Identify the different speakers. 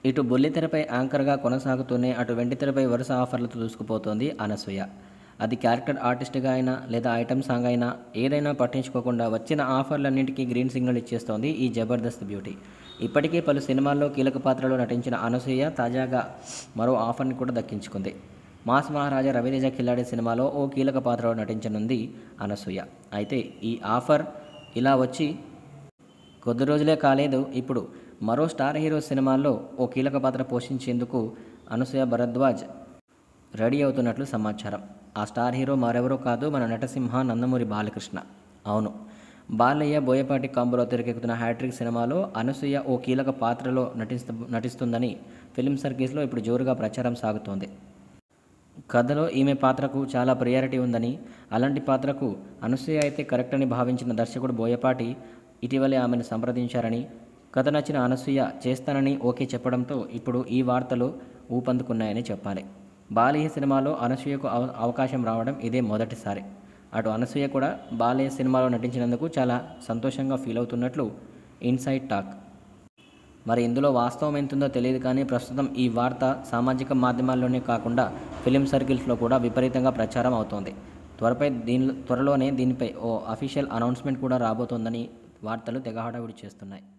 Speaker 1: ఇటు బుల్లితెరపై యాంకర్గా కొనసాగుతూనే అటు వెండితెరపై వరుస ఆఫర్లతో దూసుకుపోతోంది అనసూయ అది క్యారెక్టర్ ఆర్టిస్ట్గా అయినా లేదా ఐటమ్ సాంగ్ అయినా ఏదైనా పట్టించుకోకుండా వచ్చిన ఆఫర్లన్నింటికీ గ్రీన్ సిగ్నల్ ఇచ్చేస్తోంది ఈ జబర్దస్త్ బ్యూటీ ఇప్పటికే పలు సినిమాల్లో కీలక పాత్రలో నటించిన అనసూయ తాజాగా మరో ఆఫర్ని కూడా దక్కించుకుంది మాస్ మహారాజా రవితేజ కిల్లాడి సినిమాలో ఓ కీలక పాత్రలో నటించనుంది అనసూయ అయితే ఈ ఆఫర్ ఇలా వచ్చి కొద్ది రోజులే కాలేదు ఇప్పుడు మరో స్టార్ హీరో సినిమాల్లో ఓ కీలక పాత్ర పోషించేందుకు అనసూయ భరద్వాజ్ రెడీ అవుతున్నట్లు సమాచారం ఆ స్టార్ హీరో మరెవరో కాదు మన నటసింహ నందమూరి బాలకృష్ణ అవును బాలయ్య బోయపాటి కాంబోలో తెరకెక్కుతున్న హ్యాట్రిక్ సినిమాలో అనసూయ ఓ కీలక పాత్రలో నటిస్తు నటిస్తుందని ఫిల్మ్ సర్కిల్స్లో ఇప్పుడు జోరుగా ప్రచారం సాగుతోంది కథలో ఈమె పాత్రకు చాలా ప్రియారిటీ ఉందని అలాంటి పాత్రకు అనసూయ అయితే కరెక్ట్ అని భావించిన దర్శకుడు బోయపాటి ఇటీవలే ఆమెను సంప్రదించారని కథ నచ్చిన అనసూయ చేస్తానని ఓకే చెప్పడంతో ఇప్పుడు ఈ వార్తలు ఊపందుకున్నాయని చెప్పాలి బాలయ్య సినిమాలో అనసూయకు అవ అవకాశం రావడం ఇదే మొదటిసారి అటు అనసూయ కూడా బాలయ్య సినిమాలో నటించినందుకు చాలా సంతోషంగా ఫీల్ అవుతున్నట్లు ఇన్సైడ్ టాక్ మరి ఇందులో వాస్తవం ఎంతుందో తెలియదు కానీ ప్రస్తుతం ఈ వార్త సామాజిక మాధ్యమాల్లోనే కాకుండా ఫిలిం సర్కిల్స్లో కూడా విపరీతంగా ప్రచారం అవుతోంది త్వరపై దీని త్వరలోనే దీనిపై ఓ అఫీషియల్ అనౌన్స్మెంట్ కూడా రాబోతోందని వార్తలు తెగ హడావుడి చేస్తున్నాయి